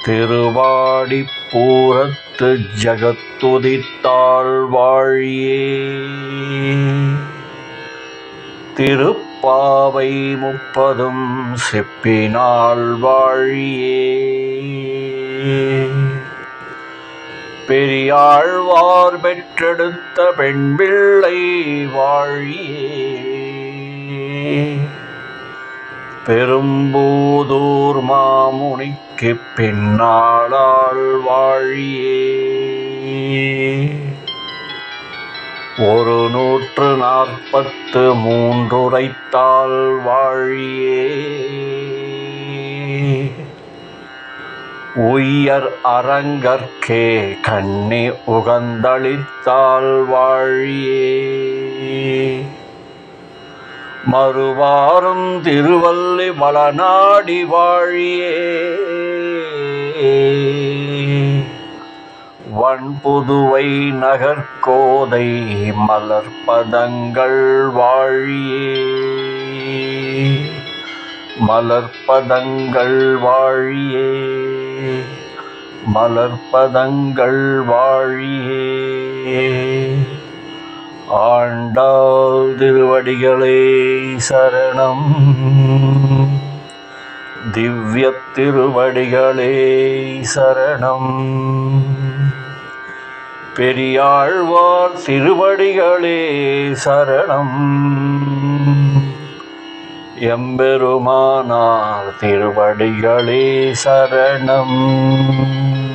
திருவாடிப்பூரத்து ஜகத்துதித்தாள் வாழியே திருப்பாவை முப்பதும் செப்பினாள் வாழியே பெரியாழ்வார் பெற்றெடுத்த பெண் பிள்ளை வாழியே பெரும்பூதூர் மாமுனிக்கு பின்னாளாள் வாழியே ஒரு நூற்று நாற்பத்து மூன்றுரைத்தாள் வாழியே உய்யர் அரங்கற்கே கண்ணி உகந்தளித்தாள் வாழியே மறுவாரும் திருவல்லி மலநாடி வாழியே வன்புதுவை நகர்கோதை மலர்பதங்கள் வாழியே மலர்பதங்கள் வாழியே மலர்பதங்கள் வாழியே ஆண்டாள் திருவடிகளே சரணம் திவ்ய திருவடிகளே சரணம் பெரியாழ்வார் திருவடிகளே சரணம் எம்பெருமானார் திருவடிகளே சரணம்